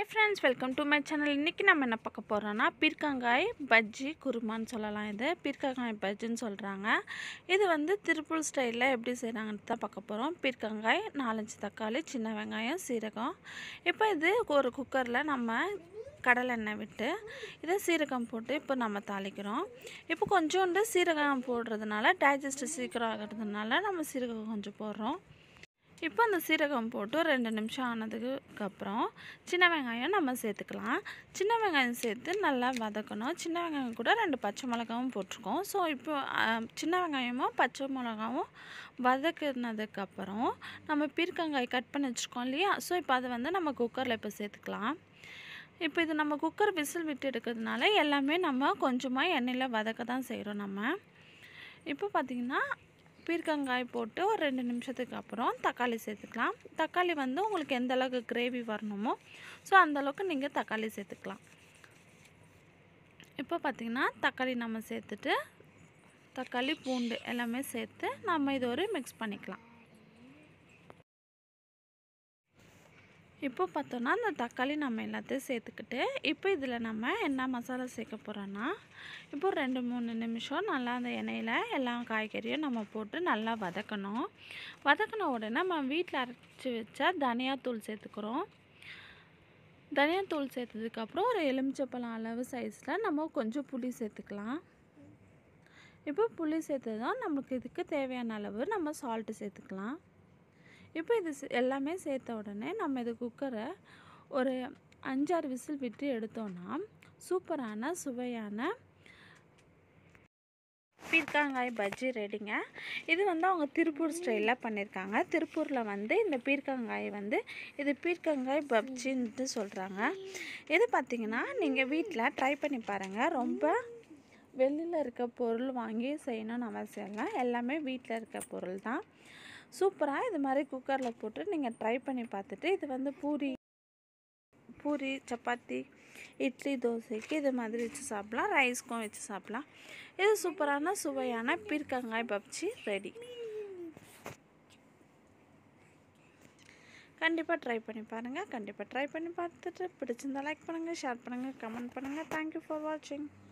hi friends welcome to my channel இன்றைக்கி நம்ம என்ன பார்க்க போகிறோன்னா பீர்க்கங்காய் பஜ்ஜி குருமான்னு சொல்லலாம் இது பீர்க்கங்காய் பஜ்ஜின்னு சொல்கிறாங்க இது வந்து திருப்பூர் ஸ்டைலில் எப்படி செய்கிறாங்கன்னு தான் பார்க்க போகிறோம் பீர்க்கங்காய் நாலஞ்சு தக்காளி சின்ன வெங்காயம் சீரகம் இப்போ இது ஒரு குக்கரில் நம்ம கடலை எண்ணெய் விட்டு இதை சீரகம் போட்டு இப்போ நம்ம தாளிக்கிறோம் இப்போ கொஞ்சோண்டு சீரகம் போடுறதுனால டைஜஸ்ட் சீக்கிரம் ஆகிறதுனால நம்ம சீரகம் கொஞ்சம் போடுறோம் இப்போ அந்த சீரகம் போட்டு ஒரு ரெண்டு நிமிஷம் ஆனதுக்கு அப்புறம் சின்ன வெங்காயம் நம்ம சேர்த்துக்கலாம் சின்ன வெங்காயம் சேர்த்து நல்லா வதக்கணும் சின்ன வெங்காயம் கூட ரெண்டு பச்சை மிளகாவும் போட்டிருக்கோம் ஸோ இப்போ ஆஹ், சின்ன வெங்காயமும் பச்சை மிளகாவும் வதக்குனதுக்கப்புறம் நம்ம பீர்க்கங்காய் கட் பண்ணி வச்சுருக்கோம் இல்லையா ஸோ இப்போ அதை வந்து நம்ம குக்கரில் இப்போ சேர்த்துக்கலாம் இப்போ இது நம்ம குக்கர் விசில் விட்டு எடுக்கிறதுனால எல்லாமே நம்ம கொஞ்சமாக எண்ணெயில் வதக்க தான் செய்கிறோம் நம்ம இப்போ பார்த்திங்கன்னா பீர்க்கங்காய் போட்டு ஒரு ரெண்டு நிமிஷத்துக்கு அப்புறம் தக்காளி சேர்த்துக்கலாம் தக்காளி வந்து உங்களுக்கு எந்த அளவுக்கு கிரேவி வரணுமோ ஸோ அந்த அளவுக்கு நீங்கள் தக்காளி சேர்த்துக்கலாம் இப்போ பார்த்திங்கன்னா தக்காளி நம்ம சேர்த்துட்டு தக்காளி பூண்டு எல்லாமே சேர்த்து நம்ம இது ஒரு மிக்ஸ் பண்ணிக்கலாம் இப்போ பார்த்தோன்னா அந்த தக்காளி நம்ம எல்லாத்தையும் சேர்த்துக்கிட்டு இப்போ இதில் நம்ம என்ன மசாலா சேர்க்க போகிறோன்னா இப்போ ரெண்டு மூணு நிமிஷம் நல்லா அந்த எண்ணெயில் எல்லா காய்கறியும் நம்ம போட்டு நல்லா வதக்கணும் வதக்கின உடனே நம்ம வீட்டில் அரைச்சி வச்ச தனியாத்தூள் சேர்த்துக்கிறோம் தனியாத்தூள் சேர்த்ததுக்கப்புறம் ஒரு எலுமிச்சப்பழம் அளவு சைஸில் நம்ம கொஞ்சம் புளி சேர்த்துக்கலாம் இப்போ புளி சேர்த்ததும் நம்மளுக்கு இதுக்கு தேவையான அளவு நம்ம சால்ட்டு சேர்த்துக்கலாம் இப்போ இது சே- எல்லாமே சேர்த்த உடனே நம்ம இது குக்கரை ஒரு அஞ்சாறு விசில் விட்டு எடுத்தோன்னா சூப்பரான சுவையான பீர்க்கங்காய் பஜ்ஜி ரெடிங்க இது வந்து அவங்க திருப்பூர் ஸ்டைலில் பண்ணியிருக்காங்க திருப்பூரில் வந்து இந்த பீர்க்கங்காய் வந்து இது பீர்க்கங்காய் பஜ்ஜின்ட்டு சொல்கிறாங்க இது பார்த்திங்கன்னா நீங்கள் வீட்டில் ட்ரை பண்ணி பாருங்கள் ரொம்ப வெளியில் இருக்க பொருள் வாங்கி செய்யணும்னு அவசியம் இல்லை எல்லாமே வீட்டில் இருக்க பொருள் தான் சூப்பராக இது மாதிரி குக்கரில் போட்டு நீங்கள் ட்ரை பண்ணி பார்த்துட்டு இது வந்து பூரி பூரி சப்பாத்தி இட்லி தோசைக்கு இது மாதிரி வச்சு சாப்பிட்லாம் ரைஸ்க்கும் வச்சு சாப்பிட்லாம் இது சூப்பரான சுவையான பீர்க்கங்காய் பப்ஜி ரெடி கண்டிப்பாக ட்ரை பண்ணி பாருங்கள் கண்டிப்பாக ட்ரை பண்ணி பார்த்துட்டு பிடிச்சிருந்தா லைக் பண்ணுங்கள் ஷேர் பண்ணுங்கள் கமெண்ட் பண்ணுங்கள் தேங்க்யூ ஃபார் வாட்சிங்